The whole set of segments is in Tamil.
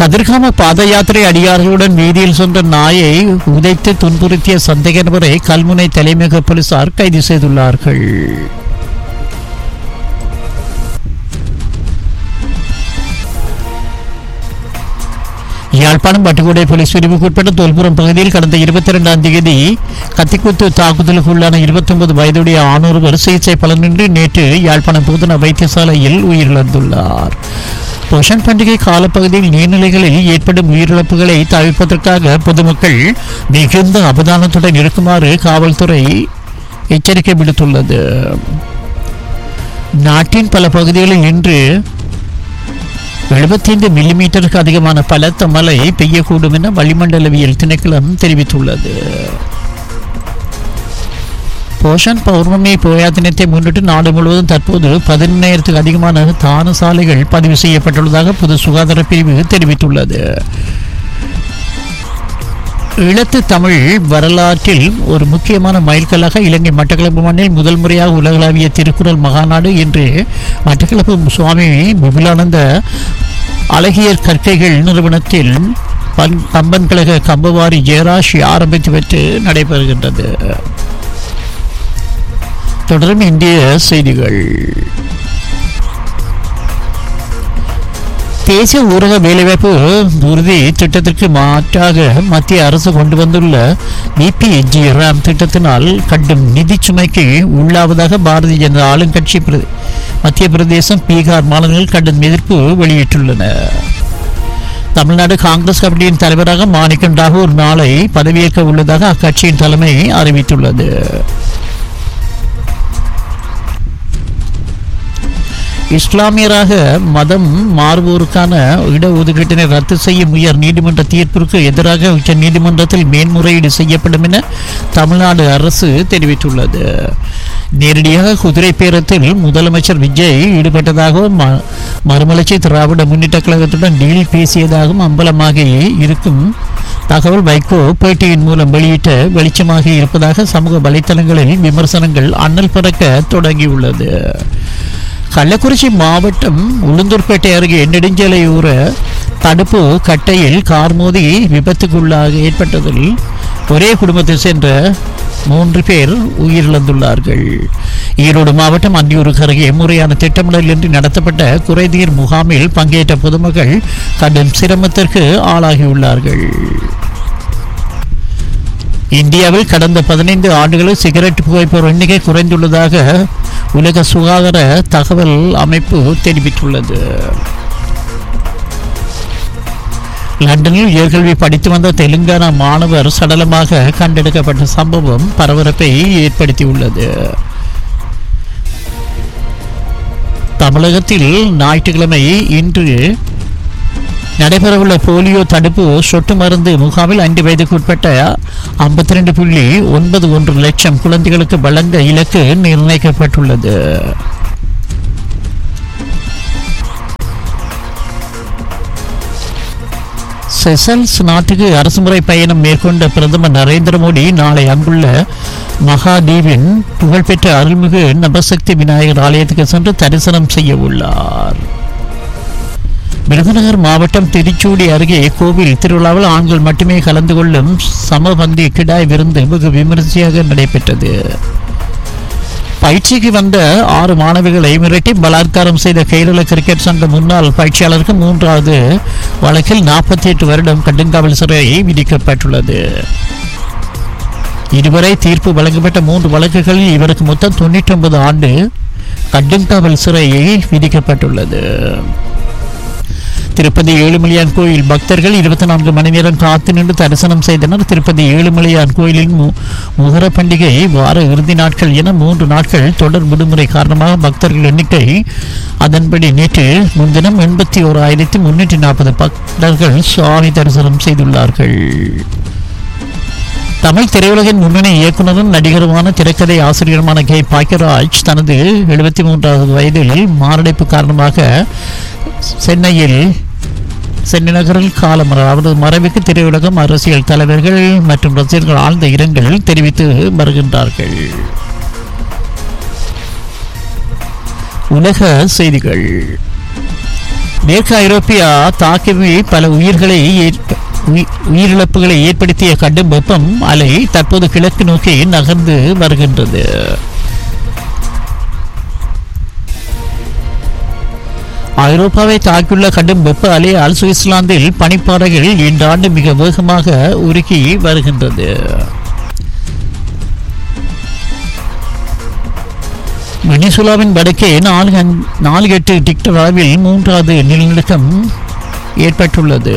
கதிர்காம பாத யாத்திரை அடியார்களுடன் வீதியில் சென்ற நாயை உதைத்து துன்புறுத்திய சந்தேக நபரை கல்முனை தலைமையக போலீசார் கைது செய்துள்ளார்கள் யாழ்ப்பாணம் பட்டுக்கோட்டை போலீஸ் பிரிவுக்குட்பட்ட தொல்புரம் பகுதியில் கடந்த இருபத்தி இரண்டாம் தேதி கத்திக்குத்து தாக்குதலுக்கு உள்ளான இருபத்தொன்பது வயதுடைய ஆணொருவர் சிகிச்சை பலனின்றி நேற்று யாழ்ப்பாணம் போதனா வைத்தியசாலையில் உயிரிழந்துள்ளார் போஷன் பண்டிகை காலப்பகுதியில் நீர்நிலைகளில் ஏற்படும் உயிரிழப்புகளை தவிர்ப்பதற்காக பொதுமக்கள் மிகுந்த அவதானத்துடன் இருக்குமாறு காவல்துறை எச்சரிக்கை விடுத்துள்ளது நாட்டின் பல பகுதிகளில் இன்று எழுபத்தைந்து மில்லிமீட்டருக்கு அதிகமான பலத்த மழை பெய்யக்கூடும் என வளிமண்டலவியல் திணைக்களம் தெரிவித்துள்ளது போஷன் பௌர்ணமி போயா தினத்தை முன்னிட்டு நாடு முழுவதும் தற்போது பதினெண்ணாயிரத்துக்கு அதிகமான தான சாலைகள் பதிவு செய்யப்பட்டுள்ளதாக பொது சுகாதார பிரிவு தெரிவித்துள்ளது ஈழத்து தமிழ் வரலாற்றில் ஒரு முக்கியமான மைல்கல்லாக இலங்கை மட்டக்களப்பு மண்ணில் முதல் முறையாக உலகளாவிய திருக்குறள் மகாநாடு என்று மட்டக்களப்பு சுவாமி விபுலானந்த அழகியர் கற்கைகள் நிறுவனத்தில் பன் கம்பன் கழக கம்பவாரி ஜெயராஜ் ஆரம்பித்து வைத்து நடைபெறுகின்றது தொடரும் இந்திய செய்திகள் தேசிய ஊரக வேலைவாய்ப்பு உறுதி திட்டத்திற்கு மாற்றாக மத்திய அரசு கொண்டு வந்துள்ள பிபிஜி ராம் திட்டத்தினால் கடும் நிதி சுமைக்கு உள்ளாவதாக பாரதிய ஜனதா ஆளுங்கட்சி பிர- மத்திய பிரதேசம் பீகார் மாநிலங்கள் கடும் எதிர்ப்பு வெளியிட்டுள்ளன தமிழ்நாடு காங்கிரஸ் கமிட்டியின் தலைவராக மாணிக்கம் ராகூர் நாளை பதவியேற்க உள்ளதாக அக்கட்சியின் தலைமை அறிவித்துள்ளது இஸ்லாமியராக மதம் மாறுவோருக்கான இடஒதுக்கீட்டினை ரத்து செய்யும் உயர் நீதிமன்ற தீர்ப்பிற்கு எதிராக உச்ச நீதிமன்றத்தில் மேன்முறையீடு செய்யப்படும் என தமிழ்நாடு அரசு தெரிவித்துள்ளது நேரடியாக குதிரை பேரத்தில் முதலமைச்சர் விஜய் ஈடுபட்டதாகவும் ம- மறுமலர்ச்சி திராவிட முன்னேற்ற கழகத்துடன் டீல் பேசியதாகவும் அம்பலமாகி இருக்கும் தகவல் வைகோ பேட்டியின் மூலம் வெளியிட்ட வெளிச்சமாக இருப்பதாக சமூக வலைத்தளங்களில் விமர்சனங்கள் அண்ணல் பறக்க தொடங்கியுள்ளது கள்ளக்குறிச்சி மாவட்டம் உளுந்தூர்பேட்டை அருகே நெடுஞ்சாலையூர தடுப்பு கட்டையில் கார் மோதி விபத்துக்குள்ளாக ஏற்பட்டதில் ஒரே குடும்பத்தை சேர்ந்த மூன்று பேர் உயிரிழந்துள்ளார்கள் ஈரோடு மாவட்டம் அந்தியூருக்கு அருகே முறையான திட்டமிடல் இன்றி நடத்தப்பட்ட குறைதீர் முகாமில் பங்கேற்ற பொதுமக்கள் கடும் சிரமத்திற்கு ஆளாகியுள்ளார்கள் இந்தியாவில் கடந்த பதினைந்து ஆண்டுகளில் சிகரெட் புகைப்போர் எண்ணிக்கை குறைந்துள்ளதாக உலக சுகாதார தகவல் அமைப்பு தெரிவித்துள்ளது லண்டனில் உயர்கல்வி படித்து வந்த தெலுங்கானா மாணவர் சடலமாக கண்டெடுக்கப்பட்ட சம்பவம் பரபரப்பை ஏற்படுத்தியுள்ளது தமிழகத்தில் ஞாயிற்றுக்கிழமை இன்று நடைபெறவுள்ள போலியோ தடுப்பு சொட்டு மருந்து முகாமில் ஐந்து வயதுக்குட்பட்ட ஐம்பத்தி ரெண்டு புள்ளி ஒன்பது ஒன்று லட்சம் குழந்தைகளுக்கு வழங்க இலக்கு நிர்ணயிக்கப்பட்டுள்ளது செசல்ஸ் நாட்டுக்கு அரசுமுறை பயணம் மேற்கொண்ட பிரதமர் நரேந்திர மோடி நாளை அங்குள்ள மகாதீவின் புகழ்பெற்ற அருள்மிகு நவசக்தி விநாயகர் ஆலயத்துக்கு சென்று தரிசனம் செய்ய உள்ளார் விருதுநகர் மாவட்டம் திருச்சூடி அருகே கோவில் திருவிழாவில் ஆண்கள் மட்டுமே கலந்து கொள்ளும் சமபந்தி கிடாய் விருந்து வெகு விமரிசையாக நடைபெற்றது பயிற்சிக்கு வந்த ஆறு மாணவிகளை மிரட்டி பலாத்காரம் செய்த கேரள கிரிக்கெட் சங்க முன்னாள் பயிற்சியாளருக்கு மூன்றாவது வழக்கில் நாற்பத்தி எட்டு வருடம் கடுங்காவல் சிறை விதிக்கப்பட்டுள்ளது இதுவரை தீர்ப்பு வழங்கப்பட்ட மூன்று வழக்குகளில் இவருக்கு மொத்தம் தொண்ணூற்றி ஒன்பது ஆண்டு கடுங்காவல் சிறையை விதிக்கப்பட்டுள்ளது திருப்பதி ஏழுமலையான் கோயில் பக்தர்கள் இருபத்தி நான்கு மணி நேரம் காத்து நின்று தரிசனம் செய்தனர் திருப்பதி ஏழுமலையான் கோயிலின் மு- முகர பண்டிகை வார இறுதி நாட்கள் என மூன்று நாட்கள் தொடர் விடுமுறை காரணமாக பக்தர்கள் எண்ணிக்கை அதன்படி நேற்று முன்தினம் எண்பத்தி ஓர் ஆயிரத்தி முன்னூற்றி நாற்பது பக்தர்கள் சுவாமி தரிசனம் செய்துள்ளார்கள் தமிழ் திரையுலகின் முன்னணி இயக்குனரும் நடிகருமான திரைக்கதை ஆசிரியருமான கே பாக்கியராஜ் தனது எழுபத்தி மூன்றாவது வயதில் மாரடைப்பு காரணமாக சென்னையில் சென்னை நகரில் காலமர அவரது மறைவுக்கு திரையுலகம் அரசியல் தலைவர்கள் மற்றும் ரசிகர்கள் ஆழ்ந்த இரங்கல் தெரிவித்து வருகின்றார்கள் உலக செய்திகள் மேற்கு ஐரோப்பியா தாக்கி பல உயிர்களை ஏற்ப- உயி- உயிரிழப்புகளை ஏற்படுத்திய கடும் வெப்பம் அலை தற்போது கிழக்கு நோக்கி நகர்ந்து வருகின்றது ஐரோப்பாவை தாக்கியுள்ள கடும் வெப்ப அலையால் சுவிட்சர்லாந்தில் பனிப்பாறைகள் இந்த ஆண்டு மிக வேகமாக உருகி வருகின்றது வெனிசுலாவின் வடக்கே நாலு அஞ்- நாலு எட்டு டிக்டர் அளவில் மூன்றாவது நிலநடுக்கம் ஏற்பட்டுள்ளது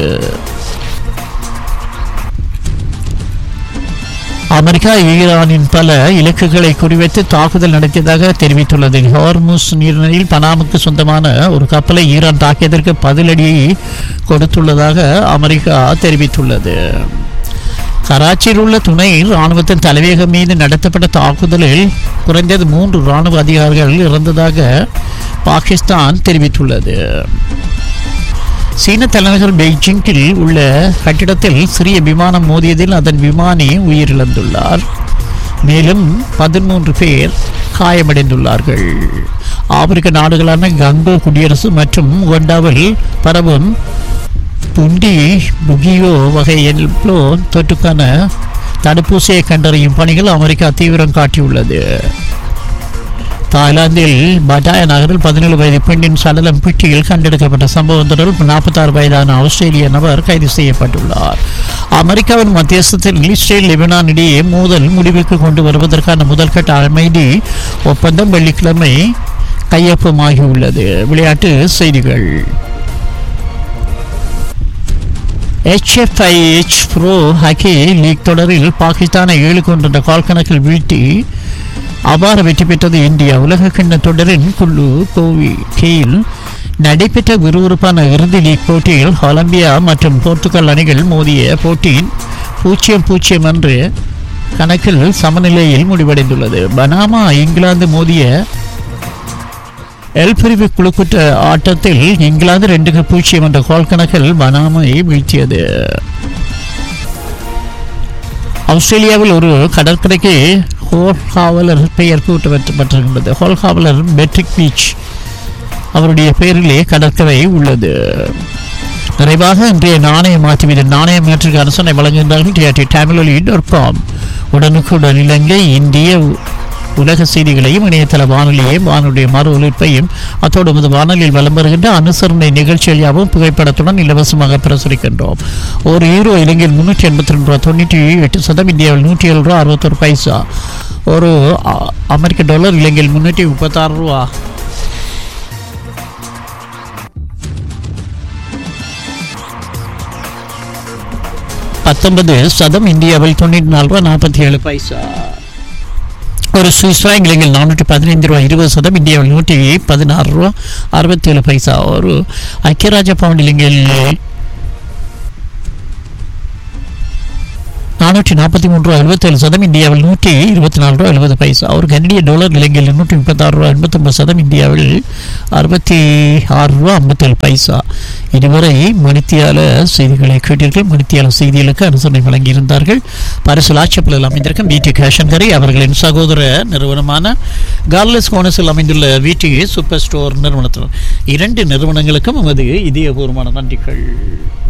அமெரிக்கா ஈரானின் பல இலக்குகளை குறிவைத்து தாக்குதல் நடத்தியதாக தெரிவித்துள்ளது ஹார்முஸ் நீரிணையில் பனாமுக்கு சொந்தமான ஒரு கப்பலை ஈரான் தாக்கியதற்கு பதிலடி கொடுத்துள்ளதாக அமெரிக்கா தெரிவித்துள்ளது கராச்சியில் உள்ள துணை இராணுவத்தின் தலைமையகம் மீது நடத்தப்பட்ட தாக்குதலில் குறைந்தது மூன்று இராணுவ அதிகாரிகள் இறந்ததாக பாகிஸ்தான் தெரிவித்துள்ளது சீன தலைநகர் பெய்ஜிங்கில் உள்ள கட்டிடத்தில் சிறிய விமானம் மோதியதில் அதன் விமானி உயிரிழந்துள்ளார் மேலும் பதிமூன்று பேர் காயமடைந்துள்ளார்கள் ஆப்பிரிக்க நாடுகளான கங்கோ குடியரசு மற்றும் உகண்டாவில் பரவும் புண்டி புகியோ வகை எல்ப்ளோ தொற்றுக்கான தடுப்பூசியை கண்டறியும் பணிகள் அமெரிக்கா தீவிரம் காட்டியுள்ளது தாய்லாந்தில் பட்டாய நகரில் பதினேழு வயது பெண்ணின் சடலம் பிட்டியில் கண்டெடுக்கப்பட்ட சம்பவம் தொடர்பில் நாற்பத்தாறு வயதான ஆஸ்திரேலிய நபர் கைது செய்யப்பட்டுள்ளார் அமெரிக்காவின் மத்தியஸ்தத்தில் இஸ்ரேல் லெபனான் இடையே மோதல் முடிவுக்கு கொண்டு வருவதற்கான முதல்கட்ட அமைதி ஒப்பந்தம் வெள்ளிக்கிழமை கையொப்பமாகியுள்ளது விளையாட்டு செய்திகள் HFIH ப்ரோ ஹாக்கி லீக் தொடரில் பாகிஸ்தானை ஏழு கொண்ட கால் கணக்கில் வீழ்த்தி அபார வெற்றி பெற்றது இந்தியா உலக கிண்ண தொடரின் குழு கோவி கீழ் நடைபெற்ற விறுவிறுப்பான இறுதி லீக் போட்டியில் கொலம்பியா மற்றும் போர்த்துகல் அணிகள் மோதிய போட்டியின் பூஜ்ஜியம் பூஜ்ஜியம் என்று கணக்கில் சமநிலையில் முடிவடைந்துள்ளது பனாமா இங்கிலாந்து மோதிய எல் பிரிவு குழுக்குற்ற ஆட்டத்தில் இங்கிலாந்து ரெண்டுக்கு பூஜ்ஜியம் என்ற கோல் கணக்கில் பனாமை வீழ்த்தியது ஆஸ்திரேலியாவில் ஒரு கடற்கரைக்கு ஹோல்காவலர் பெயர் கூட்டப்பட்டிருக்கின்றது ஹோல்காவலர் பெட்ரிக் பீச் அவருடைய பெயரிலே கடற்கரை உள்ளது நிறைவாக இன்றைய நாணய மாற்றுவீடு நாணய மாற்றுக்கு அரசனை வழங்குகின்றார்கள் டிஆர்டி தமிழொலி டாட் காம் உடனுக்குடன் இலங்கை இந்திய உலக செய்திகளையும் இணையதள வானொலியையும் வானொலிய மறு ஒலிப்பையும் அத்தோடு நமது வானொலியில் வலம் வருகின்ற அனுசரணை நிகழ்ச்சிகள் யாவும் புகைப்படத்துடன் இலவசமாக பிரசுரிக்கின்றோம் ஒரு ஹீரோ இலங்கையில் முன்னூற்றி எண்பத்தி ரெண்டு ரூபா தொண்ணூற்றி எட்டு சதம் இந்தியாவில் நூற்றி ஏழு ரூபா அறுபத்தொரு பைசா ஒரு அ- அமெரிக்க டாலர் இலங்கையில் முன்னூற்றி முப்பத்தாறு ரூபா பத்தொன்பது சதம் இந்தியாவில் தொண்ணூற்றி நாலு ரூபா நாற்பத்தி ஏழு பைசா ஒரு சுவிஸ் ஃப்ராங்க் இலங்கையில் நானூற்றி பதினைந்து ரூபா இருபது சதம் இந்தியாவில் நூற்றி பதினாறு ரூபா அறுபத்தேழு பைசா ஒரு ஐக்கியராஜ பவுண்ட் இலங்கையில் நானூற்றி நாற்பத்தி மூன்று ரூபா எழுபத்தேழு சதம் இந்தியாவில் நூற்றி இருபத்தி நாலு ரூபா எழுபது பைசா ஒரு கனடிய டாலர் இலங்கையில் நூற்றி முப்பத்தாறு ரூபா எண்பத்தொம்பது சதம் இந்தியாவில் அறுபத்தி ஆறு ரூபா ஐம்பத்தேழு பைசா இதுவரை மணித்தியால செய்திகளை கேட்டீர்கள் மணித்தியால செய்திகளுக்கு அனுசரணை வழங்கியிருந்தார்கள் பரிசு லாட்சப்பில் அமைந்திருக்கும் வீட்டு கேஷன்கரை அவர்களின் சகோதர நிறுவனமான கார்லஸ் கோனஸில் அமைந்துள்ள வீட்டு சூப்பர் ஸ்டோர் நிறுவனத்தினர் இரண்டு நிறுவனங்களுக்கும் நமது இதயபூர்வமான நன்றிகள்